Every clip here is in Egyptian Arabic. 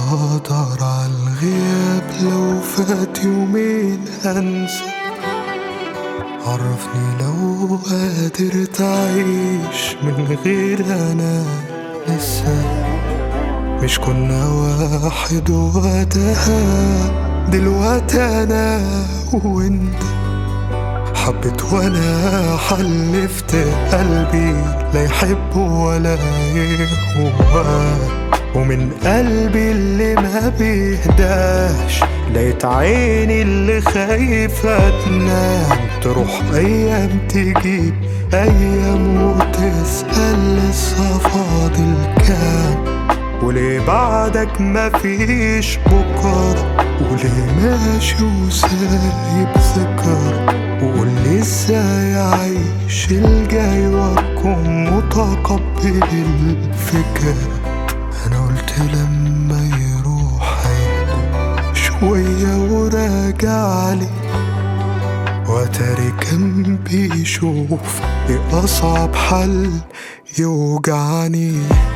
هقدر على الغياب لو فات يومين هنسى عرفني لو قادر تعيش من غير انا لسه مش كنا واحد وقتها دلوقتي انا وانت حبيت وانا حلفت قلبي لا يحب ولا يهوى ومن قلبي اللي ما بيهداش لقيت عيني اللي خايفة تنام تروح أيام تجيب أيام وتسأل لسه فاضل كام وليه بعدك مفيش بكرة وليه ماشي وسايب ذكر وقول لي ازاي اعيش الجاي واكون متقبل الفكرة انا قلت لما يروح هيهدى شوية وراجع لي واتاري كان بيشوف ايه اصعب حل يوجعني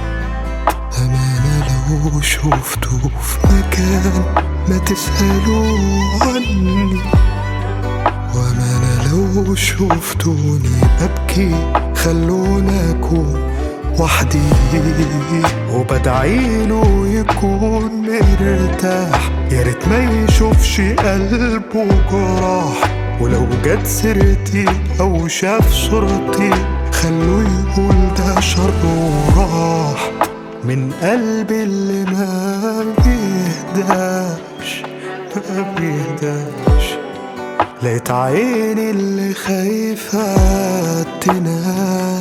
أمانة لو شفته في مكان ما تسألوا عني وأمانة لو شفتوني ببكي خلونا أكون وحدي وبدعيله يكون مرتاح يا ريت ما يشوفش قلبه جراح ولو جت سيرتي أو شاف صورتي خلوه يقول ده شر وراح من قلبي اللي ما بيهداش ما بيهداش لقيت عيني اللي خايفة تنام